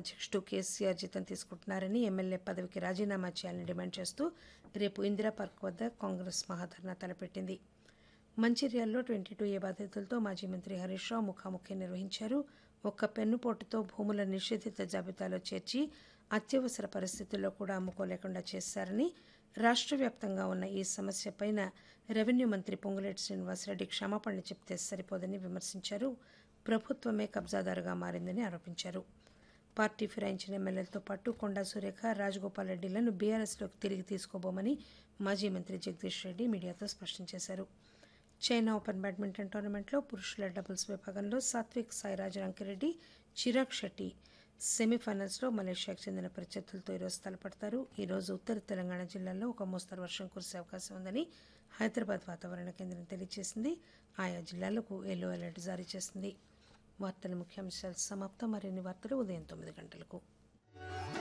అధ్యక్షుడు కేసీఆర్ జీతం తీసుకుంటున్నారని ఎమ్మెల్యే పదవికి రాజీనామా చేయాలని డిమాండ్ చేస్తూ రేపు ఇందిరా పార్క్ వద్ద కాంగ్రెస్ మహాధర్నా తలపెట్టింది మంచిర్యాలలో ట్వంటీ టూ ఏ బాధితులతో మాజీ మంత్రి హరీష్ రావు ముఖాముఖి నిర్వహించారు ఒక్క పెన్నుపోటుతో భూముల నిషేధిత జాబితాలో చేర్చి అత్యవసర పరిస్థితుల్లో కూడా అమ్ముకోలేకుండా చేశారని రాష్ట్ర వ్యాప్తంగా ఉన్న ఈ సమస్యపైన రెవెన్యూ మంత్రి పొంగులేటి శ్రీనివాసరెడ్డి క్షమాపణలు చెప్తే సరిపోదని విమర్శించారు ప్రభుత్వమే కబ్జాదారుగా మారిందని ఆరోపించారు పార్టీ ఫిరాయించిన ఎమ్మెల్యేలతో పాటు కొండా సురేఖ రాజగోపాల్ రెడ్డిలను బీఆర్ఎస్లోకి తిరిగి తీసుకోబోమని మాజీ మంత్రి జగదీష్ రెడ్డి మీడియాతో స్పష్టం చేశారు చైనా ఓపెన్ బ్యాడ్మింటన్ టోర్నమెంట్లో పురుషుల డబుల్స్ విభాగంలో సాత్విక్ సాయిరాజ్ రంకిరెడ్డి చిరాగ్ షెట్టి సెమీఫైనల్స్లో మలేషియాకు చెందిన ప్రత్యర్థులతో ఈరోజు తలపడతారు ఈరోజు ఉత్తర తెలంగాణ జిల్లాల్లో ఒక మోస్తరు వర్షం కురిసే అవకాశం ఉందని హైదరాబాద్ వాతావరణ కేంద్రం తెలియజేసింది ఆయా జిల్లాలకు ఎల్లో అలర్ట్ జారీ చేసింది వార్తల ముఖ్యాంశాలు సమాప్తం మరిన్ని వార్తలు ఉదయం తొమ్మిది గంటలకు